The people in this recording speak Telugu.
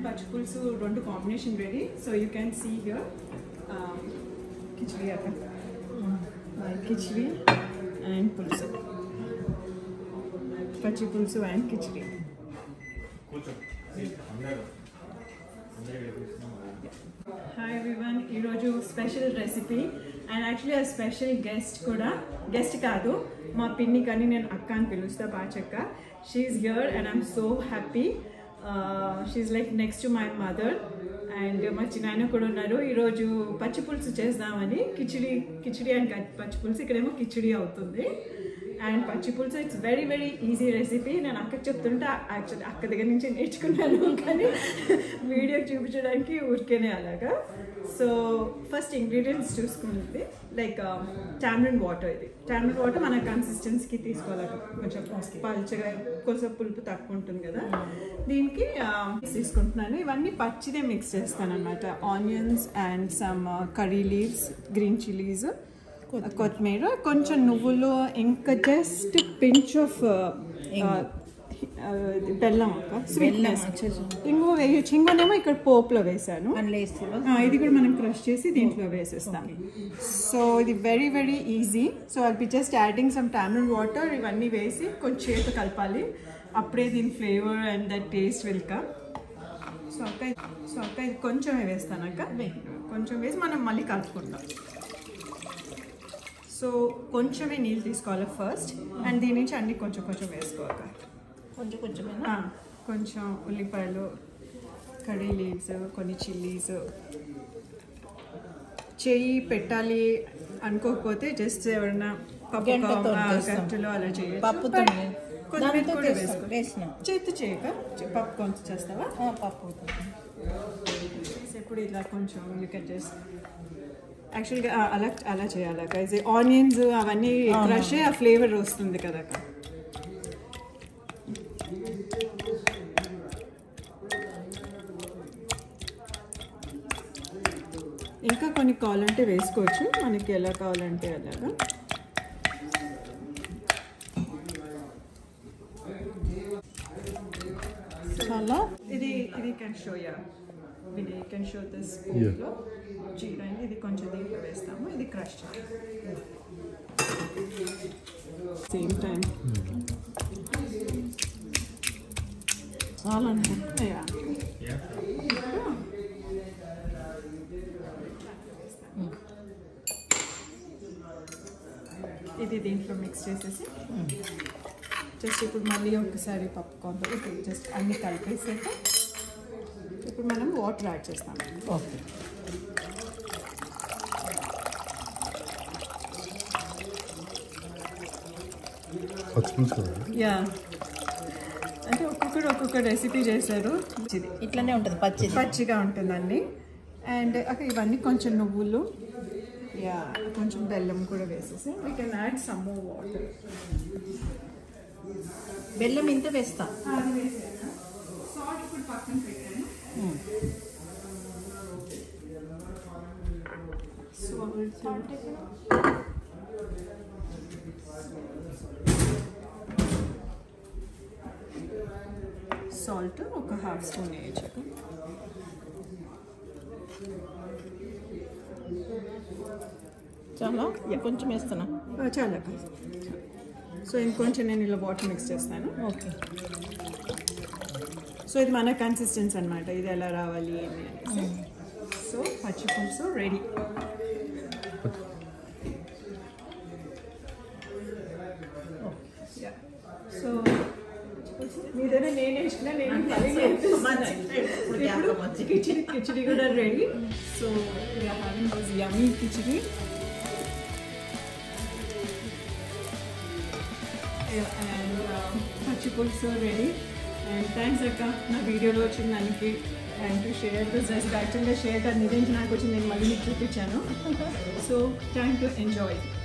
పచ్చి పులుసు రెండు combination ready so you can see here khichdi అక్క కిచిడి అండ్ పులుసు పచ్చి పులుసు అండ్ కిచిడి హాయ్ ఎవ్రీవన్ ఈరోజు స్పెషల్ రెసిపీ అండ్ యాక్చువల్లీ ఆ స్పెషల్ గెస్ట్ కూడా గెస్ట్ కాదు మా పిన్ని కానీ నేను అక్క అని పిలుస్తా బాచక్క she's here and I'm so happy she's like next to my mother and మా చిన్నాయన కూడా ఉన్నారు ఈరోజు పచ్చి పులుసు చేద్దామని కిచిడి కిచిడి అండ్ పచ్చి పులుసు ఇక్కడేమో కిచిడి అవుతుంది అండ్ పచ్చి పులుసు it's very very easy recipe నేను అక్కకి చెప్తుంటే యాక్చువల్లీ అక్క దగ్గర నుంచి నేర్చుకున్నాను కానీ వీడియో చూపించడానికి ఊరికేనే అలాగా సో ఫస్ట్ ఇంగ్రీడియంట్స్ చూసుకుంది లైక్ టామరిన్ వాటర్ ఇది టామరిన్ వాటర్ మన కన్సిస్టెన్సీకి తీసుకోవాలి కొంచెం పల్చగా కొంచెం పులుపు తక్కువ ఉంటుంది కదా దీనికి తీసుకుంటున్నాను ఇవన్నీ పచ్చిదే మిక్స్ చేస్తాను అనమాట onions and some curry leaves green chillies కొత్తిమీర కొంచెం నువ్వులు ఇంకా జస్ట్ పించ్ ఆఫ్ బెల్లం ఒక స్వీట్నెస్ ఇంకో వేయచ్చు ఇంకోనేమో ఇక్కడ పోపులో వేసాను అందులో వేస్తావా ఆ, ఇది కూడా మనం క్రష్ చేసి దీంట్లో వేసేస్తాం సో ఇది వెరీ వెరీ ఈజీ సో అది just adding some tamarind water ఇవన్నీ వేసి కొంచెం చేత కలపాలి అప్పుడే దీని flavour and that taste will come so అక్క ఇది- సో అక్క ఇది కొంచెమే వేస్తాను అక్క కొంచెం వేసి మనం మళ్ళీ కలుపుకుంటాం సో కొంచెమే నీళ్ళు తీసుకోవాలి ఫస్ట్ అండ్ దీని నుంచి అన్ని కొంచెం కొంచెం వేసుకోవాలి కొంచెం కొంచెమేనా ఆ, కొంచెం ఉల్లిపాయలు కర్రీ లీవ్స్ కొన్ని చిల్లీస్ చెయ్యి పెట్టాలి అనుకోకపోతే జస్ట్ ఎవరైనా పప్పు గంటతో ఆ, చేస్తాం. గంటలో అలా చేయొచ్చు పప్పుతో But కొత్తిమీర దాంతో కూడా చేస్తాం. వేసుకో. వేసిన చేతి చేయక చె- పప్పు కొంచెం చేస్తావా ఆ, పప్పుతో ఇప్పుడు ఇలా కొంచెం యూ కెన్ జస్ట్ యాక్చువల్గా అలా అలా చేయాలి గైజ్ ఆనియన్స్ అవన్నీ క్రష్ ఆ ఫ్లేవర్ వస్తుంది కదా అక్క. ఇంకా కొన్ని కావాలంటే వేసుకోవచ్చు మనకి ఎలా కావాలంటే అలాగా చాలా ఇది ఇది కెన్ షో యా ఇది కెన్ షో దిస్ లో జీరా ఇది కొంచెం దీంట్లో వేస్తాము ఇది క్రష్ సేమ్ టైం చాలా అనుకుంటా యా ఇది దీంట్లో మిక్స్ చేసేసి జస్ట్ ఇప్పుడు మళ్ళీ ఒకసారి పప్పు కొంత ఇప్పుడు జస్ట్ అన్ని కలిపేసాక ఇప్పుడు మనం వాటర్ యాడ్ చేస్తాం ఓకే పచ్చిపులుసు కదా యా అంటే ఒక్కొక్కరు ఒక్కొక్క రెసిపీ చేశారు ఇది ఇట్లనే ఉంటుంది పచ్చిది పచ్చిగా ఉంటుందండి అండ్ అక్కడ ఇవన్నీ కొంచెం నువ్వులు యా కొంచెం బెల్లం కూడా వేసేసి we can add some more water బెల్లం ఇంత వేస్తా అది వేసేసాను సాల్ట్ ఇప్పుడు పక్కన పెట్టాను సాల్ట్ సాల్ట్ ఒక హాఫ్ స్పూన్ వేయచ్చు చాలా కొంచెం వేస్తున్నా చాలా సో ఇంకొంచెం నేను ఇలా వాటర్ మిక్స్ చేస్తాను ఓకే సో ఇది మన కన్సిస్టెన్సీ అనమాట ఇది ఎలా రావాలి ఏమి అనేసి సో పచ్చి పులుసు రెడీ సో మీదైనా నేను నేర్చుకున్నా నేను మళ్ళీ నేర్పిస్తున్నాను. ఇప్పుడు కిచిడి కిచిడి కూడా ready so having was yummy khichdi and పచ్చి పులుసు రెడీ అండ్ థ్యాంక్స్ అక్క నా వీడియోలో వచ్చిన దానికి and to share this just యాక్చువల్గా షేర్ అది నిజంగా నాకు వచ్చింది నేను మళ్ళీ మీకు చూపించాను సో టైమ్ టు ఎంజాయ్